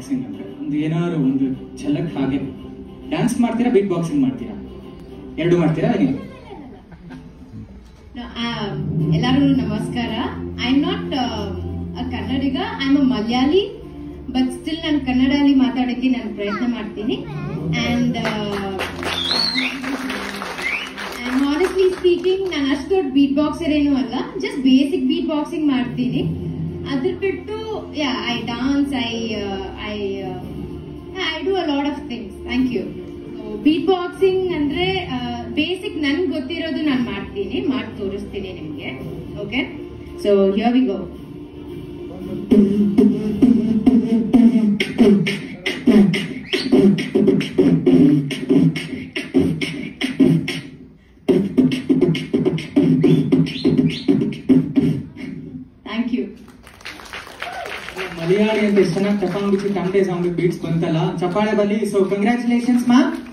boxing ಅಂದ್ರೆ ಒಂದು ಏನಾದ್ರು ಒಂದು ಝಲಕ್ ಹಾಗೆ ಡ್ಯಾನ್ಸ್ ಮಾಡ್ತೀರಾ ಬೀಟ್ ಬಾಕ್ಸಿಂಗ್ ಮಾಡ್ತೀರಾ ಎರಡು ಮಾಡ್ತೀರಾ ನೀವು No, um, ಎಲ್ಲರಿಗೂ ನಮಸ್ಕಾರ I am not a Kannadiga I am a Malayali but still ನಾನು ಕನ್ನಡಲ್ಲಿ ಮಾತಾಡೋಕ್ಕೆ ನಾನು ಪ್ರಯತ್ನ ಮಾಡ್ತೀನಿ ಅಂಡ್ ಅಂಡ್ ಆನೆಸ್ಟ್ಲಿ ಸ್ಪೀಕಿಂಗ್ ನಾನು ಅಷ್ಟು ದೊಡ್ಡ ಬೀಟ್ ಬಾಕ್ಸರ್ ಏನೂ ಅಲ್ಲ ಜಸ್ಟ್ ಬೇಸಿಕ್ ಬೀಟ್ ಬಾಕ್ಸಿಂಗ್ ಮಾಡ್ತೀನಿ ಅದ್ರ ಬಿಟ್ಟು yeah I dance I I I do a lot of things thank you beat boxing ಅಂದ್ರೆ ಬೇಸಿಕ್ ನನ್ಗೆ ಗೊತ್ತಿರೋದು ನಾನು ಮಾಡ್ತೀನಿ ಮಾಡಿ ತೋರಿಸ್ತೀನಿ ನಿಮ್ಗೆ okay so here we go thank you Malayali ಅಂತ ಎಷ್ಟು ಚೆನ್ನಾಗಿ ಚಪಾಂಗ್ ಬಿಚ್ಚಿ ತಂದೆ ಸಾಂಗ್ ಬೀಟ್ಸ್ ಬಂತಲ್ಲ ಚಪ್ಪಾಳೆ ಬಲ್ಲಿ ಸೊ ಕಂಗ್ರ್ಯಾಚುಲೇಷನ್ಸ್ ಮ್ಯಾಮ್